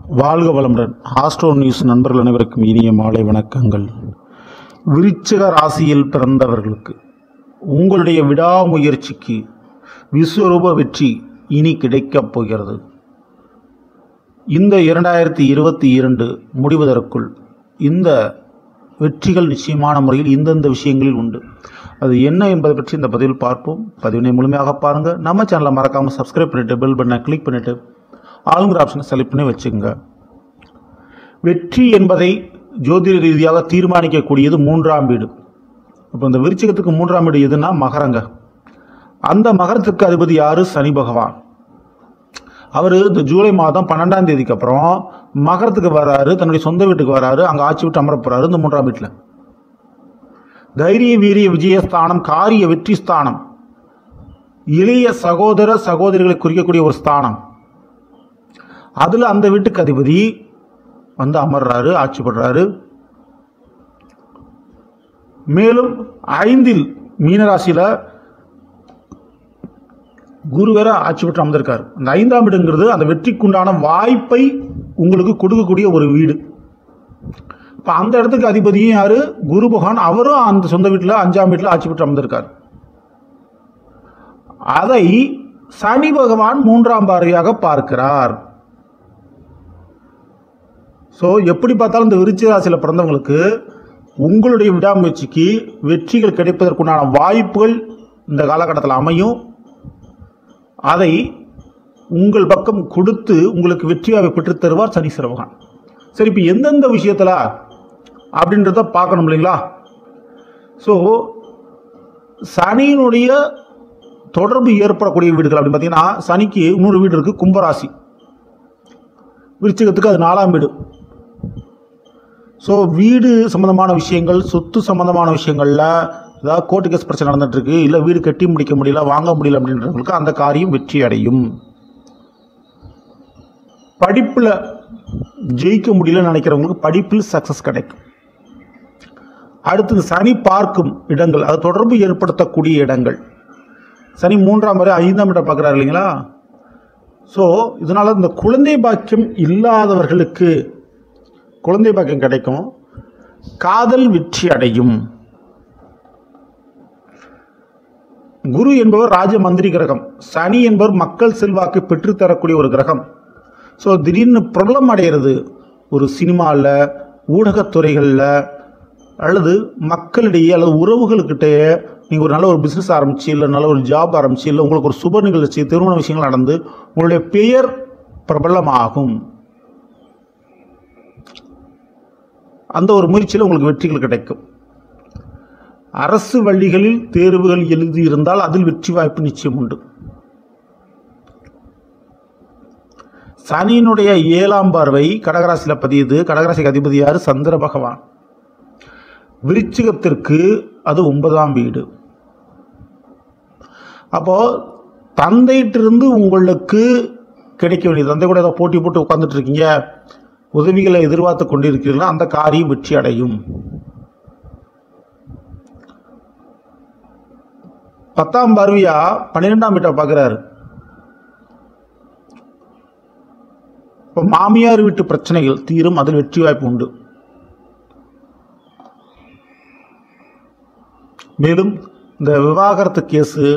வாழ்க வளமுடன் astro news நண்பர்கள் அனைவருக்கும் இனிய மாலை வணக்கங்கள் விருச்சிக ராசியில் பிறந்தவர்களுக்கு உங்களுடைய விடாமுயற்சிக்கு விஸ்வரூப வெற்றி இனி கிடைக்கப் போகிறது இந்த இரண்டாயிரத்தி இருபத்தி இரண்டு முடிவதற்குள் இந்த வெற்றிகள் நிச்சயமான முறையில் இந்தந்த விஷயங்களில் உண்டு அது என்ன என்பதை பற்றி இந்த பதிவில் பார்ப்போம் பதிவினை முழுமையாக பாருங்கள் நம்ம சேனலை மறக்காமல் சப்ஸ்கிரைப் பண்ணிவிட்டு பெல் பட்டனை கிளிக் பண்ணிவிட்டு ஆளுங்கிற ஆப்ஷனை செலக்ட் பண்ணி வச்சுக்கோங்க வெற்றி என்பதை ஜோதிட ரீதியாக தீர்மானிக்கக்கூடியது மூன்றாம் வீடு இப்போ இந்த விருச்சிகத்துக்கு மூன்றாம் வீடு எதுனா மகரங்க அந்த மகரத்துக்கு அதிபதி யாரு சனி பகவான் அவர் இந்த ஜூலை மாதம் பன்னெண்டாம் தேதிக்கு அப்புறம் மகரத்துக்கு வராரு தன்னுடைய சொந்த வீட்டுக்கு வராரு அங்கே ஆட்சி விட்டு அமர போறாரு இந்த மூன்றாம் வீட்டில் தைரிய வீரிய விஜயஸ்தானம் காரிய வெற்றி ஸ்தானம் இளைய சகோதர சகோதரிகளை குறிக்கக்கூடிய ஒரு ஸ்தானம் அதில் அந்த வீட்டுக்கு அதிபதி வந்து அமர்றாரு ஆட்சி படுறாரு மேலும் ஐந்தில் மீனராசியில் குரு வேற ஆட்சி பெற்று அமர்ந்திருக்காரு அந்த ஐந்தாம் வீடுங்கிறது அந்த வெற்றிக்குண்டான வாய்ப்பை உங்களுக்கு கொடுக்கக்கூடிய ஒரு வீடு இப்போ அந்த இடத்துக்கு அதிபதியும் யாரு குரு பகவான் அவரும் அந்த சொந்த வீட்டில் அஞ்சாம் வீட்டில் ஆட்சி பெற்று அமர்ந்திருக்கார் அதை சனி பகவான் மூன்றாம் பார்வையாக பார்க்கிறார் ஸோ எப்படி பார்த்தாலும் இந்த விருச்சிக ராசியில் பிறந்தவங்களுக்கு உங்களுடைய விடாமுயற்சிக்கு வெற்றிகள் கிடைப்பதற்குண்டான வாய்ப்புகள் இந்த காலகட்டத்தில் அமையும் அதை உங்கள் பக்கம் கொடுத்து உங்களுக்கு வெற்றியாக பெற்றுத் தருவார் சனீஸ்வர பகவான் சரி இப்போ எந்தெந்த விஷயத்தில் அப்படின்றத பார்க்கணும் இல்லைங்களா ஸோ சனியினுடைய தொடர்பு ஏற்படக்கூடிய வீடுகள் அப்படின்னு பார்த்தீங்கன்னா சனிக்கு இன்னொரு வீடு இருக்குது கும்பராசி விருச்சிகத்துக்கு அது நாலாம் வீடு ஸோ வீடு சம்மந்தமான விஷயங்கள் சொத்து சம்மந்தமான விஷயங்களில் ஏதாவது கோர்ட்டு கேஸ் பிரச்சனை நடந்துட்டு இருக்கு இல்லை வீடு கட்டி முடிக்க முடியல வாங்க முடியல அப்படின்றவங்களுக்கு அந்த காரியம் வெற்றி அடையும் படிப்பில் ஜெயிக்க முடியலன்னு நினைக்கிறவங்களுக்கு படிப்பில் சக்ஸஸ் கிடைக்கும் அடுத்தது சனி பார்க்கும் இடங்கள் அது தொடர்பு ஏற்படுத்தக்கூடிய இடங்கள் சனி மூன்றாம் வரை ஐந்தாம் இடம் பார்க்குறாரு இல்லைங்களா ஸோ இதனால் இந்த குழந்தை பாக்கியம் இல்லாதவர்களுக்கு குழந்தை பாக்கியம் கிடைக்கும் காதல் வெற்றி அடையும் குரு என்பவர் ராஜ மந்திரி கிரகம் சனி என்பவர் மக்கள் செல்வாக்கு பெற்றுத்தரக்கூடிய ஒரு கிரகம் ஸோ திடீர்னு பிரபலம் அடைகிறது ஒரு சினிமாவில் ஊடகத்துறைகளில் அல்லது மக்களிடையே அல்லது உறவுகளுக்கிட்டே நீங்கள் ஒரு நல்ல ஒரு பிஸ்னஸ் ஆரம்பிச்சு இல்லை நல்ல ஒரு ஜாப் ஆரம்பிச்சு இல்லை உங்களுக்கு ஒரு சுப நிகழ்ச்சி திருமண விஷயங்கள் நடந்து உங்களுடைய பெயர் பிரபலமாகும் அந்த ஒரு முயற்சியில் உங்களுக்கு வெற்றிகள் கிடைக்கும் அரசு வழிகளில் தேர்வுகள் எழுதியிருந்தால் அதில் வெற்றி வாய்ப்பு நிச்சயம் உண்டு சனியினுடைய ஏழாம் பார்வை கடகராசியில் பதியுது கடகராசிக்கு அதிபதி யார் சந்திர பகவான் விருச்சிகத்திற்கு அது ஒன்பதாம் வீடு அப்போ தந்தையிட்டிருந்து உங்களுக்கு கிடைக்க வேண்டியது தந்தை கூட ஏதோ போட்டி போட்டு உட்காந்துட்டு இருக்கீங்க உதவிகளை எதிர்பார்த்து கொண்டிருக்கிறீர்களா அந்த காரியம் வெற்றி அடையும் பத்தாம் பார்வையா பன்னிரெண்டாம் வீட்டை பார்க்குறாரு இப்போ மாமியார் வீட்டு பிரச்சனைகள் தீரும் அதில் வெற்றி வாய்ப்பு உண்டு மேலும் இந்த விவாகரத்து கேஸு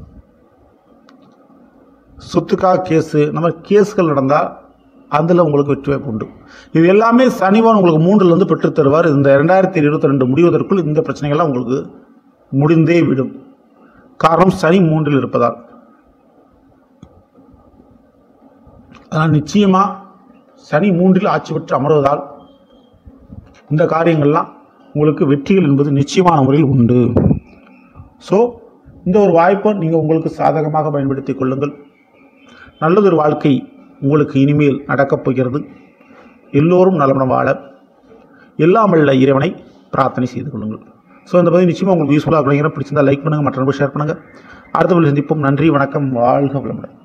சொத்துக்காக கேஸு நம்ம கேஸ்கள் நடந்தால் அதில் உங்களுக்கு வெற்றி வாய்ப்பு உண்டு இது எல்லாமே சனிவான் உங்களுக்கு மூன்றுலேருந்து பெற்றுத் தருவார் இந்த ரெண்டாயிரத்தி இருபத்தி ரெண்டு முடிவதற்குள் இந்த பிரச்சனைகள்லாம் உங்களுக்கு முடிந்தே விடும் காரணம் சனி மூன்றில் இருப்பதால் அதனால் நிச்சயமாக சனி மூன்றில் ஆட்சி பெற்று அமர்வதால் இந்த காரியங்கள்லாம் உங்களுக்கு வெற்றிகள் என்பது நிச்சயமான முறையில் உண்டு ஸோ இந்த ஒரு வாய்ப்பை நீங்கள் உங்களுக்கு சாதகமாக பயன்படுத்திக் கொள்ளுங்கள் நல்லதொரு வாழ்க்கை உங்களுக்கு இனிமேல் நடக்கப் போகிறது எல்லோரும் நலமணம் வாழ எல்லாம் வல்ல இறைவனை பிரார்த்தனை செய்து கொள்ளுங்கள் ஸோ இந்த பதிவு நிச்சயமாக உங்களுக்கு யூஸ்ஃபுல்லாக அப்படிங்கிற பிடிச்சிருந்தா லைக் பண்ணுங்கள் மற்ற ஷேர் பண்ணுங்கள் அடுத்த பதில் சந்திப்போம் நன்றி வணக்கம் வாழ்க வளமுடன்